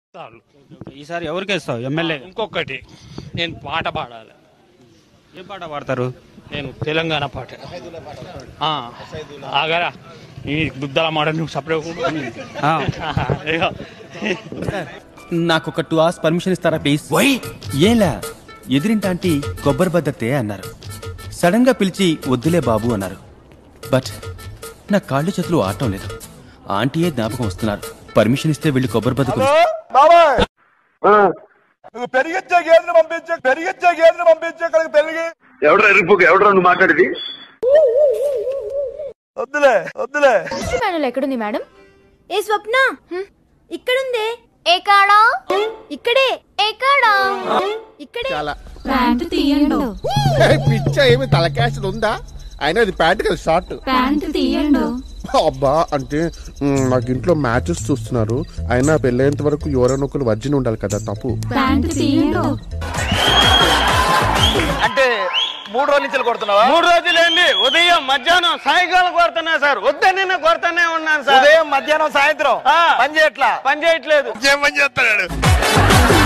చాలు ఈసారి ఎవరికి ఇస్తావు ఎమ్మెల్యే ఇంకొకటి నేను పాట పాడాలి ఏ పాట పాడతారు నేను తెలంగాణ పాట ఆ, ఆగరా ఈ బుద్ధల మాట నువ్వు సపరేట్ ఆ, నాకు ఒక టూ అవర్స్ పర్మిషన్ ఇస్తారా ప్లీజ్ ఏలా ఎదిరింటాంటి కొబ్బరి బద్దతే అన్నారు సడన్ గా పిలిచి వద్దులే బాబు అన్నారు బట్ నా కాళ్ళు చేతులు ఆడటం లేదు ఆంటీయే జ్ఞాపకం వస్తున్నారు పర్మిషన్ ఇస్తే వెళ్ళి కొబ్బరి బద్ద కొను- బాబాయ్ నువ్వు పెరిగిచ్చే గేదెని పంపించే పెరిగిచ్చే గేదెని పంపించే ఇక్కడికి పెరిగి ఎవడ్రా ఎరుపుకు ఎవడ్రా నువ్వు మాట్లాడేది వద్దులే వద్దులే మేడం ఎక్కడుంది మేడం ఏ స్వప్న ఇక్కడుందే ఏ కాడా ఇక్కడే ఏ కాడా ఇక్కడే ప్యాంటు తీయండు పిచ్చ ఏమి తలకాశలు ఉందా అయినా ఇది ప్యాంట్ కదా షార్ట్ ప్యాంటు తీయండు అబ్బా అంటే మ్, నాకు ఇంట్లో మ్యాచెస్ చూస్తున్నారు అయినా పెళ్ళేంత వరకు ఎవరైనా ఒకరు వర్జిన్ ఉండాలి కదా తప్పు ప్యాంటు తీయండు అంటే మూడు రోజుల నుంచి కొడుతున్నావా మూడు రోజులేండి ఉదయం మధ్యాహ్నం సాయంకాలం కొడుతున్నా సార్ వద్దనే కొడుతూనే ఉన్నాను సార్ ఉదయం మధ్యాహ్నం సాయంత్రం ఆ. పని చేయట్లా పని చేయట్లేదు ఏం పని చేస్తాడు